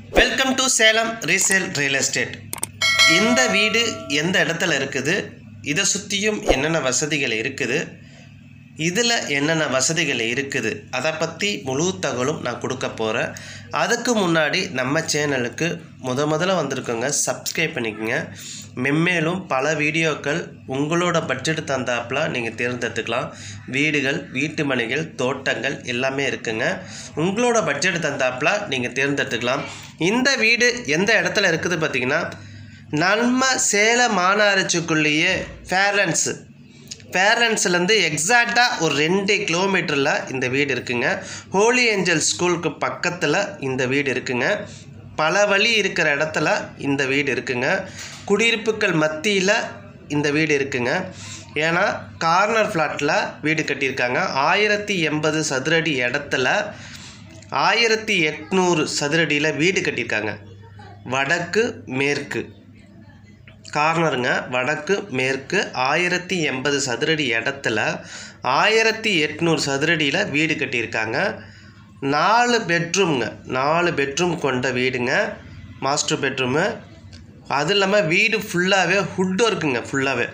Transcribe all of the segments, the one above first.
welcome to Salem resale real estate இந்த வீடு எந்த இடத்துல இருக்குது இதை சுற்றியும் என்னென்ன வசதிகள் இருக்குது இதில் என்னென்ன வசதிகள் இருக்குது அதை பற்றி முழு தகவலும் நான் கொடுக்க போகிறேன் அதுக்கு முன்னாடி நம்ம சேனலுக்கு முத முதல்ல வந்திருக்கோங்க சப்ஸ்கிரைப் பண்ணிக்கோங்க மென்மேலும் பல வீடியோக்கள் உங்களோட பட்ஜெட் தந்தாப்புல நீங்கள் தேர்ந்தெடுத்துக்கலாம் வீடுகள் வீட்டு மனைகள் தோட்டங்கள் எல்லாமே இருக்குங்க உங்களோட பட்ஜெட் தந்தாப்புல நீங்கள் தேர்ந்தெடுத்துக்கலாம் இந்த வீடு எந்த இடத்துல இருக்குது பார்த்தீங்கன்னா நம்ம சேலம் மாநகராட்சிக்குள்ளேயே ஃபேர்லன்ஸு பேரண்ட்ஸ்லேருந்து எக்ஸாக்டாக ஒரு ரெண்டு கிலோமீட்டரில் இந்த வீடு இருக்குங்க ஹோலி ஏஞ்சல் ஸ்கூலுக்கு பக்கத்தில் இந்த வீடு இருக்குங்க பல வழி இருக்கிற இடத்துல இந்த வீடு இருக்குங்க குடியிருப்புகள் மத்தியில் இந்த வீடு இருக்குங்க ஏன்னா கார்னர் ஃப்ளாட்டில் வீடு கட்டியிருக்காங்க ஆயிரத்தி எண்பது சதுரடி இடத்துல ஆயிரத்தி எட்நூறு சதுரடியில் வீடு கட்டியிருக்காங்க வடக்கு மேற்கு கார்னருங்க வடக்கு மேற்கு ஆயிரத்தி எண்பது சதுரடி இடத்துல ஆயிரத்தி எட்நூறு சதுரடியில் வீடு கட்டியிருக்காங்க நாலு பெட்ரூம்ங்க நாலு பெட்ரூம் கொண்ட வீடுங்க மாஸ்டர் பெட்ரூமு அது இல்லாமல் வீடு ஃபுல்லாகவே ஹுட் ஒர்க்குங்க ஃபுல்லாகவே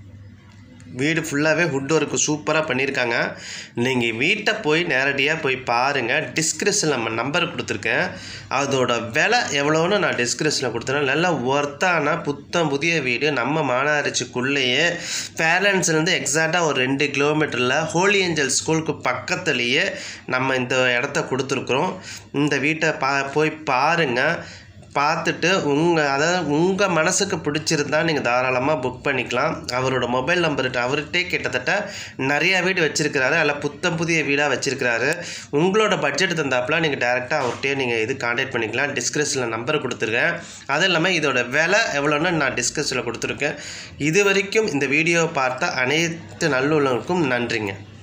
வீடு ஃபுல்லாகவே ஹுட் ஒர்க்கு சூப்பராக பண்ணியிருக்காங்க நீங்கள் வீட்டை போய் நேரடியாக போய் பாருங்கள் டிஸ்கிரிப்ஷனில் நம்ம நம்பர் கொடுத்துருக்கேன் அதோட விலை எவ்வளோன்னு நான் டிஸ்கிரிப்ஷனில் கொடுத்துறேன் நல்லா ஒர்த்தான புத்தம் புதிய வீடு நம்ம மாநகராட்சிக்குள்ளேயே பேரண்ட்ஸ்லேருந்து எக்ஸாக்டாக ஒரு ரெண்டு கிலோமீட்டரில் ஹோலி ஏஞ்சல் ஸ்கூலுக்கு பக்கத்துலேயே நம்ம இந்த இடத்த கொடுத்துருக்குறோம் இந்த வீட்டை பா போய் பாருங்கள் பார்த்துட்டு உங்கள் அதாவது உங்கள் மனசுக்கு பிடிச்சிருந்தா நீங்கள் தாராளமாக புக் பண்ணிக்கலாம் அவரோட மொபைல் நம்பர்கிட்ட அவர்கிட்டே கிட்டத்தட்ட நிறையா வீடு வச்சுருக்கிறாரு அதில் புத்தம் புதிய வீடாக வச்சுருக்கிறாரு உங்களோட பட்ஜெட் தந்தாப்புல நீங்கள் டேரெக்டாக அவர்கிட்டயே நீங்கள் இது காண்டாக்ட் பண்ணிக்கலாம் டிஸ்கிரிப்ஷனில் நம்பர் கொடுத்துருக்கேன் அது இல்லாமல் இதோட விலை எவ்வளோன்னு நான் டிஸ்கிரிப்ஷனில் கொடுத்துருக்கேன் இது வரைக்கும் இந்த வீடியோவை பார்த்த அனைத்து நல்லுள்ளவருக்கும் நன்றிங்க